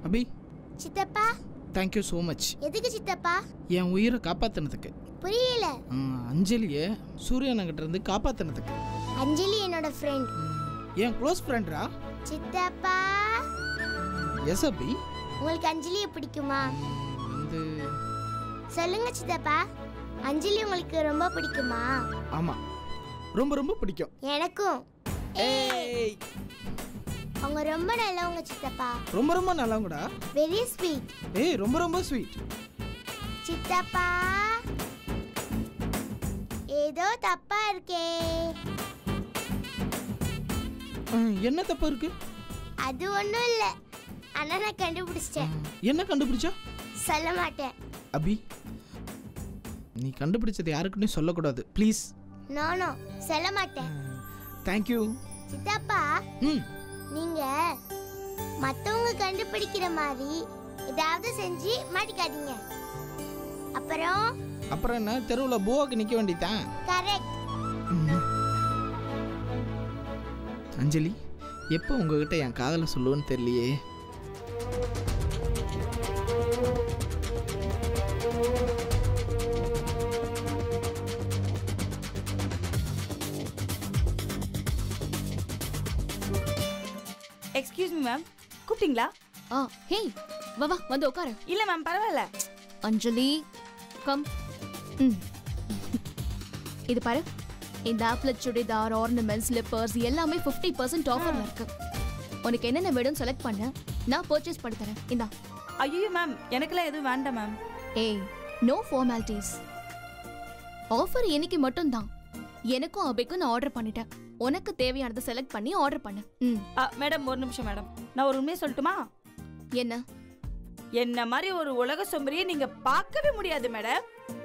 அபி சித்தப்பா thank you so much எதுக்கு சித்தப்பா என் உயிரை காப்பாற்றினதுக்கு புரியல அஞ்சலியை சூரியனங்கிட்ட இருந்து காப்பாற்றினதுக்கு அஞ்சலி என்னோட ஃப்ரெண்ட் என் க்ளோஸ் ஃப்ரெண்ட்ரா சித்தப்பா எஸ் அபி உங்களுக்கு அஞ்சலியை பிடிக்குமா வந்து சொல்லுங்க சித்தப்பா அஞ்சலி உங்களுக்கு ரொம்ப பிடிக்குமா ஆமாம் ரொம்ப ரொம்ப பிடிக்கும் எனக்கும் ஏய் அவங்க ரொம்ப நல்லவங்க சித்தப்பா ரொம்ப ரொம்ப நல்லவங்கடா வெரி ஸ்வீட் ஏய் ரொம்ப ரொம்ப ஸ்வீட் சித்தப்பா ஏதோ தப்பா இருக்கே என்ன தப்பு இருக்கு அது ஒன்றும் இல்லை ஆனால் நான் கண்டுபிடிச்சிட்டேன் என்ன கண்டுபிடிச்சா சொல்ல மாட்டேன் அபி நீ கண்டுபிடிச்சது யாருக்குன்னே சொல்லக்கூடாது ப்ளீஸ் நோ நோ சொல்ல மாட்டேன் தேங்க்யூ சித்தப்பா ம் நீங்க மத்தவங்க கண்டுபிடிக்கிற மாதிரி ஏதாவது செஞ்சு மாட்டிக்காதீங்க அப்புறம் அப்புறம் என்ன தெருவில் போவாக்கு நிற்க வேண்டியதான் கரெக்ட் அஞ்சலி எப்போ உங்ககிட்ட என் காதலை சொல்லுவேன்னு தெரியலையே எக்ஸ்கியூஸ் மீ மேம் கூப்பிட்டீங்களா ஆ ஹே வா வா வந்து உட்காரு இல்ல மேம் பரவாயில்ல அஞ்சலி கம் ம் இது பாரு இந்த ஆப்ல சுடிதார் ஆர்னமெண்ட் ஸ்லிப்பர்ஸ் எல்லாமே ஃபிஃப்டி பர்சன்ட் ஆஃபர்ல இருக்கு உனக்கு என்னென்ன வேணும்னு செலக்ட் பண்ண நான் பர்ச்சேஸ் பண்ணி தரேன் இந்தா ஐயோ மேம் எனக்கெல்லாம் எதுவும் வேண்டாம் மேம் ஏய் நோ ஃபார்மாலிட்டிஸ் ஆஃபர் இன்னைக்கு மட்டும் தான் எனக்கும் அபிக்கும் நான் ஆர்டர் பண்ணிட்டேன் உனக்கு தேவையானதை செலக்ட் பண்ணி ஆர்டர் பண்ணு ம் மேடம் ஒரு நிமிஷம் மேடம் நான் ஒரு உண்மையை சொல்லட்டுமா என்ன என்ன மாதிரி ஒரு உலக சொம்பரியை நீங்க பார்க்கவே முடியாது மேடம்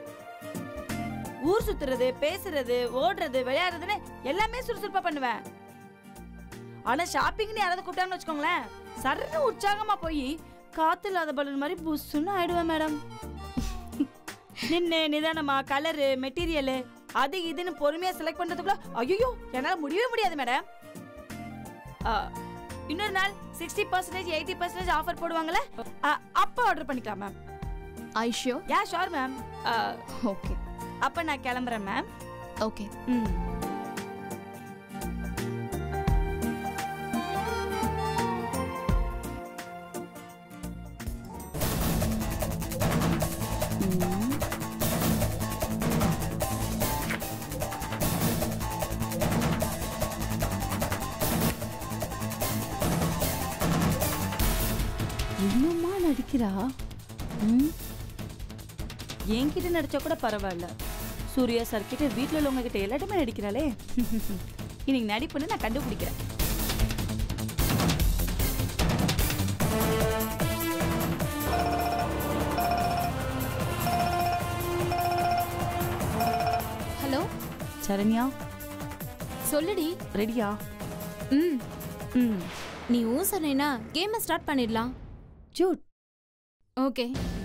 ஊர் சுத்துறது பேசுறது ஓடுறது விளையாடுறதுன்னு எல்லாமே சுறுசுறுப்பா பண்ணுவேன் ஆனா ஷாப்பிங்னு யாராவது கூப்பிட்டாங்கன்னு வச்சுக்கோங்களேன் சர்ன்னு உற்சாகமா போய் காத்து இல்லாத பலூன் மாதிரி புஷ்ஷுன்னு ஆயிடுவேன் மேடம் நின்னு நிதானமா கலரு மெட்டீரியலு அது இதுன்னு பொறுமையா செலக்ட் பண்றதுக்குள்ள ஐயோ என்னால முடியவே முடியாது மேடம் இன்னொரு நாள் sixty percentage eighty percentage offer போடுவாங்கல்ல ஆ, அப்ப ஆர்டர் பண்ணிக்கலாம் மேம் ஐஷோ யா ஷோர் மேம் ஓகே அப்ப நான் கிளம்புறேன் மேம் ஓகே ம் இன்னுமா நடிக்கிறா ம் என்கிட்ட நடிச்சா கூட பரவாயில்ல சூர்யா சார் கிட்ட வீட்டில் உள்ளவங்க கிட்ட எல்லாருமே நடிக்கிறாளே இன்னைக்கு நடிப்புன்னு நான் கண்டுபிடிக்கிறேன் ஹலோ சரண்யா சொல்லுடி ரெடியா ம் ம் நீ ஊ சொன்னேன்னா கேமை ஸ்டார்ட் பண்ணிடலாம் ஜூட் ஓகே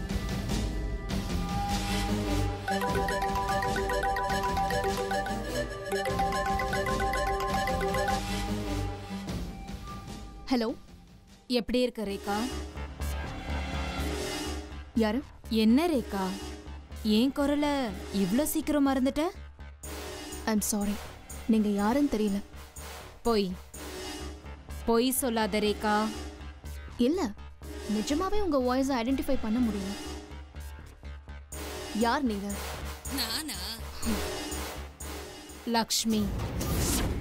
ஹலோ எப்படி இருக்க ரேகா யாரு என்ன ரேகா ஏன் குரலை இவ்வளோ சீக்கிரம் மறந்துட்ட ஐம் சாரி நீங்க யாருன்னு தெரியல பொய் பொய் சொல்லாத ரேகா இல்ல நிஜமாவே உங்க வாய்ஸ் ஐடென்டிஃபை பண்ண முடியல யார் நீங்க லக்ஷ்மி